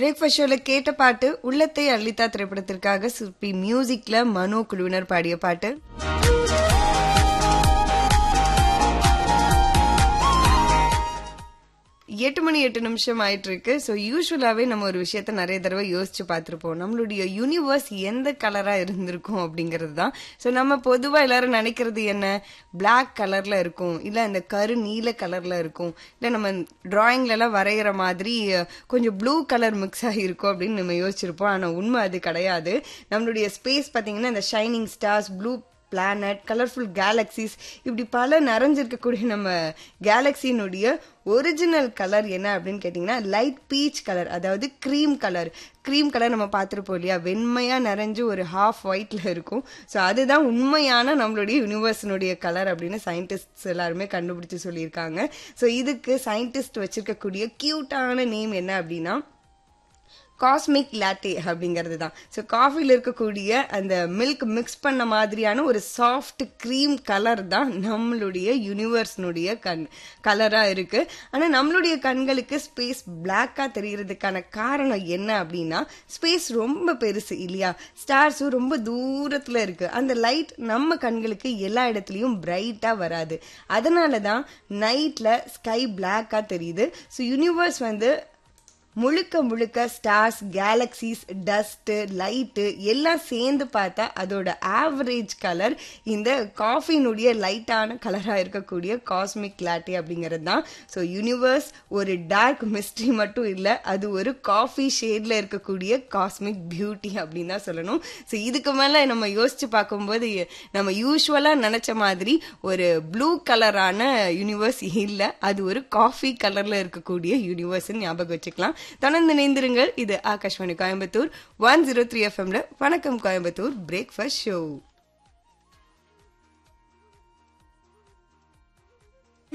breakfast ஷோல கேட்ட பாட்டு உள்ளத்தை அள்ளித்தா திரைப்படத்திற்காக சிற்பி மியூசிக்ல மனோ குழுவினர் பாடிய பாட்டு எட்டு மணி எட்டு நிமிஷம் ஆயிட்டு இருக்கு ஸோ யூஸ்வலாவே நம்ம ஒரு விஷயத்த நிறைய தடவை யோசிச்சு பார்த்துருப்போம் நம்மளுடைய யூனிவர்ஸ் எந்த கலரா இருந்திருக்கும் அப்படிங்கிறது தான் ஸோ நம்ம பொதுவா எல்லாரும் நினைக்கிறது என்ன பிளாக் கலர்ல இருக்கும் இல்ல இந்த கரு நீல கலர்ல இருக்கும் இல்ல நம்ம டிராயிங்ல எல்லாம் வரைகிற மாதிரி அஹ், கொஞ்சம் ப்ளூ கலர் மிக்ஸ் ஆகிருக்கும் அப்படின்னு நம்ம யோசிச்சிருப்போம் ஆனா உண்மை அது கிடையாது நம்மளுடைய ஸ்பேஸ் பாத்தீங்கன்னா இந்த shining stars blue planet colourful galaxies இப்படி பல நிறைஞ்சிருக்கக்கூடிய நம்ம கேலக்சியினுடைய ஒரிஜினல் கலர் என்ன அப்படின்னு கேட்டிங்கன்னா லைட் பீச் கலர் அதாவது க்ரீம் கலர் க்ரீம் கலர் நம்ம பார்த்துருப்போம் இல்லையா வெண்மையாக நிறைஞ்சு ஒரு ஹாஃப் ஒயிட்ல இருக்கும் ஸோ அதுதான் உண்மையான நம்மளுடைய யூனிவர்ஸினுடைய கலர் அப்படின்னு சயின்டிஸ்ட்ஸ் எல்லாருமே கண்டுபிடிச்சு சொல்லியிருக்காங்க ஸோ இதுக்கு சயின்டிஸ்ட் வச்சிருக்கக்கூடிய கியூட்டான நேம் என்ன அப்படின்னா காஸ்மிக் லாட்டே அப்படிங்கிறது தான் ஸோ காஃபியில் இருக்கக்கூடிய அந்த மில்க் மிக்ஸ் பண்ண மாதிரியான ஒரு சாஃப்ட் க்ரீம் கலர் தான் நம்மளுடைய யூனிவர்ஸ்னுடைய கண் கலராக இருக்கு ஆனால் நம்மளுடைய கண்களுக்கு ஸ்பேஸ் பிளாக்காக தெரியறதுக்கான காரணம் என்ன அப்படின்னா ஸ்பேஸ் ரொம்ப பெருசு இல்லையா ஸ்டார்ஸும் ரொம்ப தூரத்தில் இருக்கு அந்த லைட் நம்ம கண்களுக்கு எல்லா இடத்துலையும் பிரைட்டாக வராது அதனால தான் நைட்டில் ஸ்கை பிளாக்காக தெரியுது ஸோ யூனிவர்ஸ் வந்து முழுக்க முழுக்க ஸ்டார்ஸ் கேலக்சிஸ் டஸ்ட் லைட்டு எல்லாம் சேர்ந்து பார்த்தா அதோட ஆவரேஜ் கலர் இந்த காஃபினுடைய லைட்டான கலராக இருக்கக்கூடிய காஸ்மிக் லாட்டி அப்படிங்கிறது தான் ஸோ யூனிவர்ஸ் ஒரு டார்க் மிஸ்ட்ரி மட்டும் இல்லை அது ஒரு காஃபி ஷேட்ல இருக்கக்கூடிய காஸ்மிக் பியூட்டி அப்படின்னு தான் சொல்லணும் ஸோ இதுக்கு மேலே நம்ம யோசிச்சு பார்க்கும்போது நம்ம யூஸ்வலாக நினச்ச மாதிரி ஒரு ப்ளூ கலரான யூனிவர்ஸ் இல்லை அது ஒரு காஃபி கலரில் இருக்கக்கூடிய யூனிவர்ஸ் ஞாபகம் வச்சுக்கலாம் தொடர்ந்து இணைந்திருங்கள் இது Akashvani Coimbatore one zero three எஃப்எம்ல வணக்கம் கோயம்புத்தூர் பிரேக்ஃபாஸ்ட் ஷோ